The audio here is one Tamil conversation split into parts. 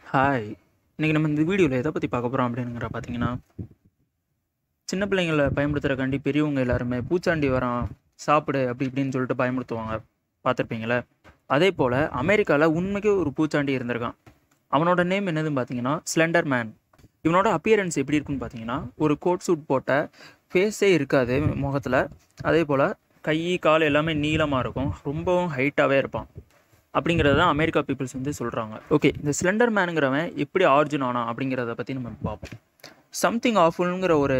ஹாய் இன்றைக்கி நம்ம இந்த வீடியோவில் எதை பற்றி பார்க்க போகிறோம் அப்படிங்கிற பார்த்தீங்கன்னா சின்ன பிள்ளைங்களை பயன்படுத்துகிறக்காண்டி பெரியவங்க எல்லாருமே பூச்சாண்டி வரான் சாப்பிடு அப்படி இப்படின்னு சொல்லிட்டு பயமுறுத்துவாங்க பார்த்துருப்பீங்களே அதே போல் அமெரிக்காவில் உண்மைக்கே ஒரு பூச்சாண்டி இருந்திருக்கான் அவனோட நேம் என்னதுன்னு பார்த்தீங்கன்னா ஸ்லெண்டர் மேன் இவனோட அப்பியரன்ஸ் எப்படி இருக்குன்னு பார்த்தீங்கன்னா ஒரு கோட் சூட் போட்ட ஃபேஸே இருக்காது முகத்தில் அதே போல் கை கால் எல்லாமே நீளமாக இருக்கும் ரொம்பவும் ஹைட்டாகவே இருப்பான் அப்படிங்கிறது தான் அமெரிக்கா பீப்புள்ஸ் வந்து சொல்கிறாங்க ஓகே இந்த ஸ்லெண்டர் மேனுங்கிறவன் எப்படி ஆரிஜின் ஆனான் அப்படிங்கிறத பற்றி நம்ம பார்ப்போம் சம்திங் ஆஃபுல்ங்கிற ஒரு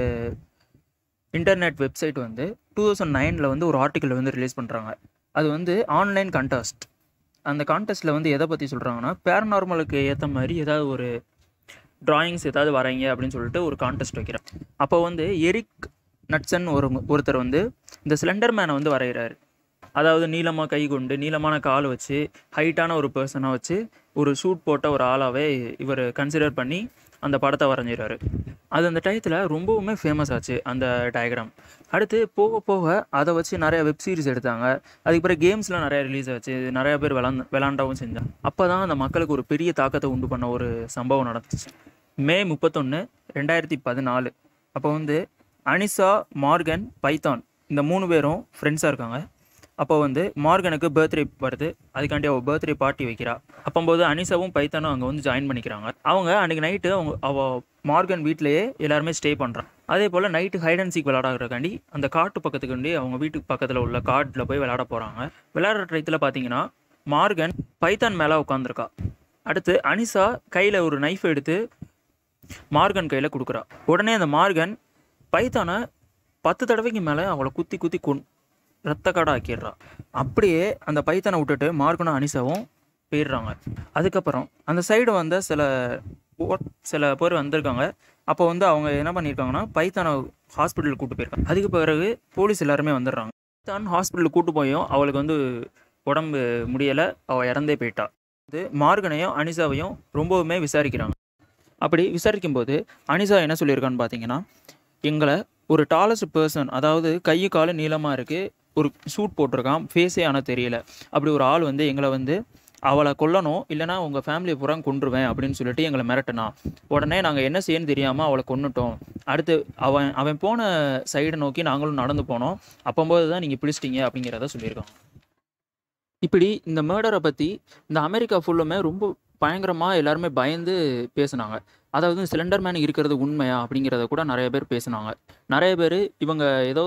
இன்டர்நெட் வெப்சைட் வந்து டூ தௌசண்ட் நைனில் வந்து ஒரு ஆர்டிக்கல் வந்து ரிலீஸ் பண்ணுறாங்க அது வந்து ஆன்லைன் கான்டெஸ்ட் அந்த கான்டெஸ்ட்டில் வந்து எதை பற்றி சொல்கிறாங்கன்னா பேரநார்மலுக்கு ஏற்ற மாதிரி ஏதாவது ஒரு ட்ராயிங்ஸ் ஏதாவது வரைங்க அப்படின்னு சொல்லிட்டு ஒரு கான்டெஸ்ட் வைக்கிறேன் அப்போ வந்து எரிக் நட்சன் ஒரு ஒருத்தர் வந்து இந்த ஸ்லெண்டர் மேனை வந்து வரைகிறாரு அதாவது நீளமாக கை கொண்டு நீளமான கால் வச்சு ஹைட்டான ஒரு பர்சனாக வச்சு ஒரு ஷூட் போட்ட ஒரு ஆளாகவே இவர் கன்சிடர் பண்ணி அந்த படத்தை வரைஞ்சிறாரு அது அந்த டயத்தில் ரொம்பவுமே ஃபேமஸ் ஆச்சு அந்த டயக்ராம் அடுத்து போக போக அதை வச்சு நிறைய வெப் சீரிஸ் எடுத்தாங்க அதுக்கு பிறகு கேம்ஸ்லாம் நிறைய ரிலீஸ் ஆச்சு நிறைய பேர் விளாண்ட் விளாண்டாவும் செஞ்சாங்க அப்போ தான் அந்த மக்களுக்கு ஒரு பெரிய தாக்கத்தை உண்டு பண்ண ஒரு சம்பவம் நடந்துச்சு மே முப்பத்தொன்று ரெண்டாயிரத்தி பதினாலு அப்போ வந்து அனிசா மார்கன் பைத்தான் இந்த மூணு பேரும் ஃப்ரெண்ட்ஸாக இருக்காங்க அப்போ வந்து மார்கனுக்கு பர்த்டே வருது அதுக்காண்டி அவள் பர்த்டே பார்ட்டி வைக்கிறா அப்போது அனிசாவும் பைத்தானும் அங்கே வந்து ஜாயின் பண்ணிக்கிறாங்க அவங்க அன்றைக்கி நைட்டு அவங்க அவள் மார்கன் வீட்டிலேயே எல்லாருமே ஸ்டே பண்ணுறான் அதே போல் நைட்டு ஹைட் அண்ட் சீக் விளையாடுறக்காண்டி அந்த காட்டு பக்கத்துக்கு அவங்க வீட்டுக்கு பக்கத்தில் உள்ள காட்டில் போய் விளையாட போகிறாங்க விளையாடுற டயத்தில் பார்த்தீங்கன்னா மார்கன் பைத்தான் மேலே உட்காந்துருக்கா அடுத்து அனிசா கையில் ஒரு நைஃப் எடுத்து மார்கன் கையில் கொடுக்குறா உடனே அந்த மார்கன் பைத்தானை பத்து தடவைக்கு மேலே அவளை குத்தி குத்தி கொன் ரத்த காடை ஆக்கிடுறா அப்படியே அந்த பைத்தனை விட்டுட்டு மார்கனும் அனிசாவும் போயிடுறாங்க அதுக்கப்புறம் அந்த சைடு வந்த சில ஓ- சில பேர் வந்திருக்காங்க அப்போ வந்து அவங்க என்ன பண்ணியிருக்காங்கன்னா பைத்தானை ஹாஸ்பிட்டலுக்கு கூட்டு போயிருக்காங்க அதுக்கு பிறகு போலீஸ் எல்லாருமே வந்துடுறாங்க பைத்தான் ஹாஸ்பிட்டலுக்கு கூட்டு போயும் அவளுக்கு வந்து உடம்பு முடியலை அவள் இறந்தே போயிட்டா இது மார்கனையும் அனிசாவையும் ரொம்பவுமே விசாரிக்கிறாங்க அப்படி விசாரிக்கும்போது அனிசா என்ன சொல்லியிருக்கான்னு பார்த்தீங்கன்னா எங்களை ஒரு டாலஸ்ட் பர்சன் அதாவது கை காலு நீளமாக இருக்குது ஒரு சூட் போட்டிருக்கான் ஃபேஸே ஆனால் தெரியல அப்படி ஒரு ஆள் வந்து எங்களை வந்து அவளை கொல்லணும் இல்லைனா உங்கள் ஃபேமிலியை பூரா கொன்றுவேன் அப்படின்னு சொல்லிட்டு எங்களை மிரட்டினான் உடனே நாங்கள் என்ன செய்யணும்னு தெரியாமல் அவளை கொன்னுட்டோம் அடுத்து அவன் அவன் போன சைடை நோக்கி நாங்களும் நடந்து போனோம் அப்போம்போது தான் நீங்கள் பிடிச்சிட்டீங்க அப்படிங்கிறத சொல்லியிருக்காங்க இப்படி இந்த மேர்டரை பற்றி இந்த அமெரிக்கா ஃபுல்லுமே ரொம்ப பயங்கரமாக எல்லாருமே பயந்து பேசுனாங்க அதாவது சிலிண்டர் மேன் இருக்கிறது உண்மையா அப்படிங்கிறத கூட நிறைய பேர் பேசுனாங்க நிறைய பேர் இவங்க ஏதோ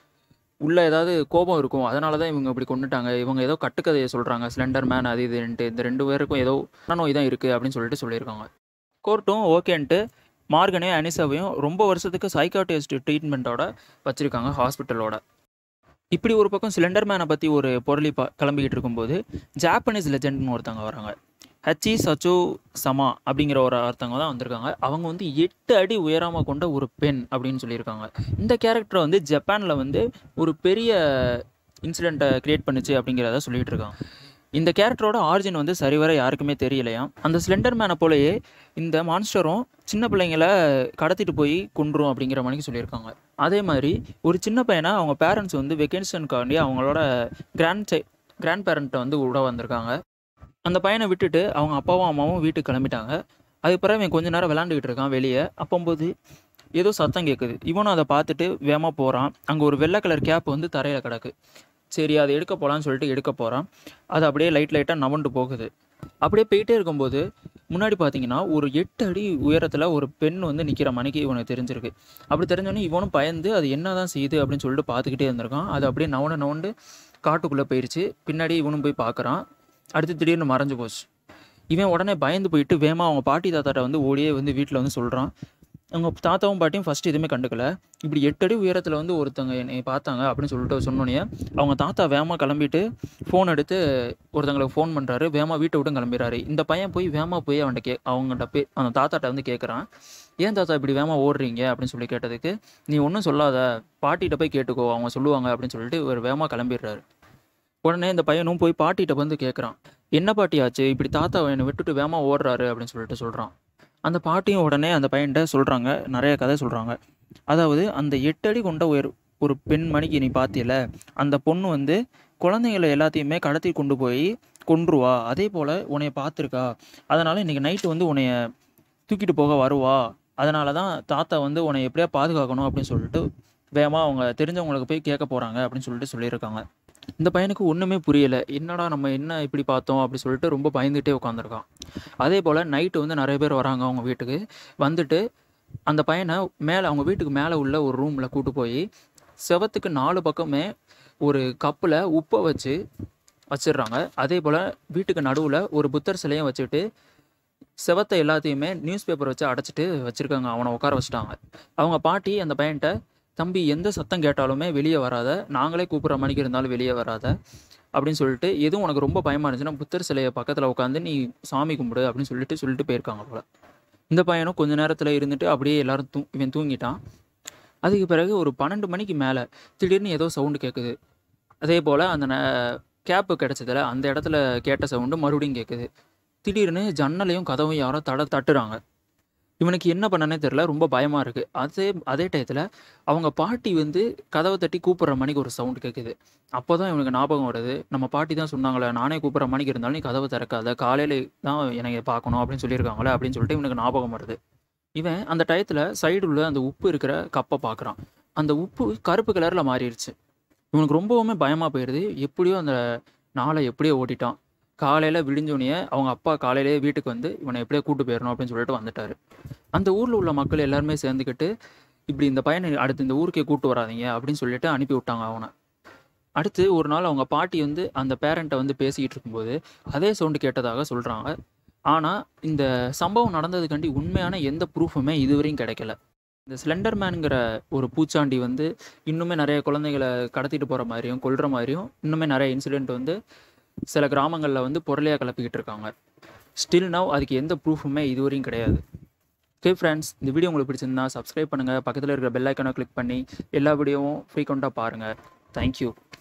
உள்ள ஏதாவது கோபம் இருக்கும் அதனால தான் இவங்க இப்படி கொண்டுட்டாங்க இவங்க ஏதோ கட்டுக்கதையை சொல்கிறாங்க சிலிண்டர் மேன் அது இதுன்ட்டு இந்த ரெண்டு பேருக்கும் ஏதோ நோய் தான் இருக்குது அப்படின்னு சொல்லிட்டு சொல்லியிருக்காங்க கோர்ட்டும் ஓகேன்ட்டு மார்கனையும் அனிசாவையும் ரொம்ப வருஷத்துக்கு சைக்காட்டிஸ்ட் ட்ரீட்மெண்ட்டோட வச்சுருக்காங்க ஹாஸ்பிட்டலோட இப்படி ஒரு பக்கம் சிலிண்டர் மேனை பற்றி ஒரு பொருளி பா கிளம்பிக்கிட்டு இருக்கும்போது ஜாப்பனீஸ் லெஜெண்ட்னு ஒருத்தவங்க வராங்க ஹச்சி சச்சு சமா அப்படிங்கிற ஒரு ஒருத்தவங்க தான் வந்திருக்காங்க அவங்க வந்து எட்டு அடி உயரமாக கொண்ட ஒரு பெண் அப்படின்னு சொல்லியிருக்காங்க இந்த கேரக்டரை வந்து ஜப்பானில் வந்து ஒரு பெரிய இன்சிடெண்ட்டை க்ரியேட் பண்ணுச்சு அப்படிங்கிறத சொல்லிட்டு இருக்காங்க இந்த கேரக்டரோட ஆரிஜின் வந்து சரிவர யாருக்குமே தெரியலையாம் அந்த ஸ்லெண்டர் மேனை போலயே இந்த மான்ஸ்டரும் சின்ன பிள்ளைங்கள கடத்திட்டு போய் கொன்றும் அப்படிங்கிற மணிக்கு சொல்லியிருக்காங்க அதே மாதிரி ஒரு சின்ன பையனை அவங்க பேரண்ட்ஸ் வந்து வெக்கேஷனுக்காண்டி அவங்களோட கிராண்ட் சை கிராண்ட் பேரண்ட்டை வந்து விட வந்திருக்காங்க அந்த பையனை விட்டுட்டு அவங்க அப்பாவும் அம்மாவும் வீட்டுக்கு கிளம்பிட்டாங்க அதுக்கு பிறகு இவன் கொஞ்ச நேரம் விளாண்டுக்கிட்டு இருக்கான் வெளியே அப்போம்போது ஏதோ சத்தம் கேட்குது இவனும் அதை பார்த்துட்டு வேகமாக போகிறான் அங்கே ஒரு வெள்ளை கலர் கேப் வந்து தரையில் கிடக்கு சரி அதை எடுக்க போகலான்னு சொல்லிட்டு எடுக்க போகிறான் அது அப்படியே லைட் லைட்டாக நவண்டு போகுது அப்படியே போயிட்டே இருக்கும்போது முன்னாடி பார்த்தீங்கன்னா ஒரு எட்டு அடி உயரத்தில் ஒரு பெண் வந்து நிற்கிற மணிக்கு இவனுக்கு தெரிஞ்சிருக்கு அப்படி தெரிஞ்சோன்னே இவனும் பயந்து அது என்ன தான் செய்யுது அப்படின்னு சொல்லிட்டு பார்த்துக்கிட்டே இருந்திருக்கான் அது அப்படியே நவண்டு நவண்டு காட்டுக்குள்ளே போயிடுச்சு பின்னாடி இவனும் போய் பார்க்குறான் அடுத்து திடீர்னு மறைஞ்சு போச்சு இவன் உடனே பயந்து போயிட்டு வேகமாக அவங்க பாட்டி தாத்தாட்ட வந்து ஓடியே வந்து வீட்டில் வந்து சொல்கிறான் அவங்க தாத்தாவும் பாட்டியும் ஃபஸ்ட்டு எதுவுமே கண்டுக்கல இப்படி எட்டு அடி உயரத்தில் வந்து ஒருத்தங்க என்னை பார்த்தாங்க அப்படின்னு சொல்லிட்டு சொன்னோன்னே அவங்க தாத்தா வேகமாக கிளம்பிட்டு ஃபோன் எடுத்து ஒருத்தங்களுக்கு ஃபோன் பண்ணுறாரு வேகமாக வீட்டை விட்டு கிளம்பிடுறாரு இந்த பையன் போய் வேகமாக போய் அவன்கிட்ட கே அவங்ககிட்ட போய் அந்த தாத்தாட்ட வந்து கேட்குறான் ஏன் தாத்தா இப்படி வேகமாக ஓடுறீங்க அப்படின்னு சொல்லி கேட்டதுக்கு நீ ஒன்றும் சொல்லாத பாட்டிகிட்ட போய் கேட்டுக்கோ அவங்க சொல்லுவாங்க அப்படின்னு சொல்லிட்டு ஒரு வேகமாக கிளம்பிடுறாரு உடனே இந்த பையனும் போய் பாட்டிகிட்ட வந்து கேட்குறான் என்ன பாட்டி ஆச்சு இப்படி தாத்தா என்னை விட்டுட்டு வேகமாக ஓடுறாரு அப்படின்னு சொல்லிட்டு சொல்கிறான் அந்த பாட்டியும் உடனே அந்த பையன்கிட்ட சொல்கிறாங்க நிறைய கதை சொல்கிறாங்க அதாவது அந்த எட்டு அடி கொண்ட ஒரு ஒரு பெண்மணிக்கு நீ பார்த்தியல அந்த பொண்ணு வந்து குழந்தைங்களை எல்லாத்தையுமே கடத்தி கொண்டு போய் கொன்றுவா அதே போல் உன்னைய பார்த்துருக்கா அதனால் இன்றைக்கி நைட்டு வந்து உன்னைய தூக்கிட்டு போக வருவா அதனால தான் தாத்தா வந்து உன்னை எப்படியா பாதுகாக்கணும் அப்படின்னு சொல்லிட்டு வேகமாக அவங்க தெரிஞ்சவங்களுக்கு போய் கேட்க போகிறாங்க அப்படின்னு சொல்லிட்டு சொல்லியிருக்காங்க இந்த பையனுக்கு ஒன்றுமே புரியலை என்னடா நம்ம என்ன இப்படி பார்த்தோம் அப்படி சொல்லிட்டு ரொம்ப பயந்துகிட்டே உட்காந்துருக்கான் அதே போல் நைட்டு வந்து நிறைய பேர் வராங்க அவங்க வீட்டுக்கு வந்துட்டு அந்த பையனை மேலே அவங்க வீட்டுக்கு மேலே உள்ள ஒரு ரூமில் கூட்டு போய் செவத்துக்கு நாலு பக்கமே ஒரு கப்பில் உப்பை வச்சு வச்சிடுறாங்க அதே போல் வீட்டுக்கு நடுவில் ஒரு புத்தர் சிலையும் வச்சுட்டு செவத்தை எல்லாத்தையுமே நியூஸ் பேப்பர் வச்சு அடைச்சிட்டு வச்சுருக்காங்க அவனை உட்கார வச்சுட்டாங்க அவங்க பாட்டி அந்த பையன்கிட்ட தம்பி எந்த சத்தம் கேட்டாலுமே வெளியே வராத நாங்களே கூப்பிட்ற மணிக்கு இருந்தாலும் வெளியே வராத அப்படின்னு சொல்லிட்டு எதுவும் உனக்கு ரொம்ப பயமாக இருந்துச்சுன்னா புத்தர் சிலையை பக்கத்தில் உட்காந்து நீ சாமி கும்பிடு அப்படின்னு சொல்லிட்டு சொல்லிட்டு போயிருக்காங்க போல் இந்த பையனும் கொஞ்ச நேரத்தில் இருந்துட்டு அப்படியே எல்லாரும் தூ இவன் தூங்கிட்டான் அதுக்கு பிறகு ஒரு பன்னெண்டு மணிக்கு மேலே திடீர்னு ஏதோ சவுண்டு கேட்குது அதே போல் அந்த ந- கேப்பு கிடச்சதில் அந்த இடத்துல கேட்ட சவுண்டு மறுபடியும் கேட்குது திடீர்னு ஜன்னலையும் கதவும் யாரோ தட தட்டுறாங்க இவனுக்கு என்ன பண்ணனே தெரில ரொம்ப பயமாக இருக்குது அதே அதே டயத்தில் அவங்க பாட்டி வந்து கதவை தட்டி கூப்பிட்ற மணிக்கு ஒரு சவுண்டு கேட்குது அப்போ தான் இவனுக்கு ஞாபகம் வருது நம்ம பாட்டி தான் சொன்னாங்களே நானே கூப்பிட்ற மணிக்கு இருந்தாலும் நீ கதவை திறக்காத காலையில் தான் எனக்கு பார்க்கணும் அப்படின்னு சொல்லியிருக்காங்களே அப்படின்னு சொல்லிட்டு இவனுக்கு ஞாபகம் வருது இவன் அந்த டயத்தில் சைடு உள்ள அந்த உப்பு இருக்கிற கப்பை பார்க்குறான் அந்த உப்பு கருப்பு கலரில் மாறிடுச்சு இவனுக்கு ரொம்பவுமே பயமாக போயிடுது எப்படியோ அந்த நாளை எப்படியோ ஓட்டிட்டான் காலையில் விடிஞ்சோடனே அவங்க அப்பா காலையிலேயே வீட்டுக்கு வந்து இவனை எப்படியோ கூட்டு போயிடணும் அப்படின்னு சொல்லிட்டு வந்துட்டாரு அந்த ஊரில் உள்ள மக்கள் எல்லாருமே சேர்ந்துக்கிட்டு இப்படி இந்த பையனை அடுத்து இந்த ஊருக்கே கூட்டு வராதீங்க அப்படின்னு சொல்லிட்டு அனுப்பி விட்டாங்க அவனை அடுத்து ஒரு நாள் அவங்க பாட்டி வந்து அந்த பேரண்ட்டை வந்து பேசிக்கிட்டு இருக்கும்போது அதே சவுண்டு கேட்டதாக சொல்கிறாங்க ஆனால் இந்த சம்பவம் நடந்ததுக்காண்டி உண்மையான எந்த ப்ரூஃபுமே இதுவரையும் கிடைக்கல இந்த ஸ்லெண்டர் மேனுங்கிற ஒரு பூச்சாண்டி வந்து இன்னுமே நிறைய குழந்தைகளை கடத்திட்டு போகிற மாதிரியும் கொல்ற மாதிரியும் இன்னுமே நிறைய இன்சிடெண்ட் வந்து சில கிராமங்களில் வந்து பொருளையாக கிளப்பிக்கிட்டு இருக்காங்க ஸ்டில் நவ் அதுக்கு எந்த ப்ரூஃபுமே இதுவரையும் கிடையாது ஓகே ஃப்ரெண்ட்ஸ் இந்த வீடியோ உங்களுக்கு பிடிச்சிருந்தா சப்ஸ்கிரைப் பண்ணுங்கள் பக்கத்தில் இருக்கிற பெல் ஐக்கானை கிளிக் பண்ணி எல்லா வீடியோவும் ஃப்ரீக்வெண்ட்டாக பாருங்கள் தேங்க்யூ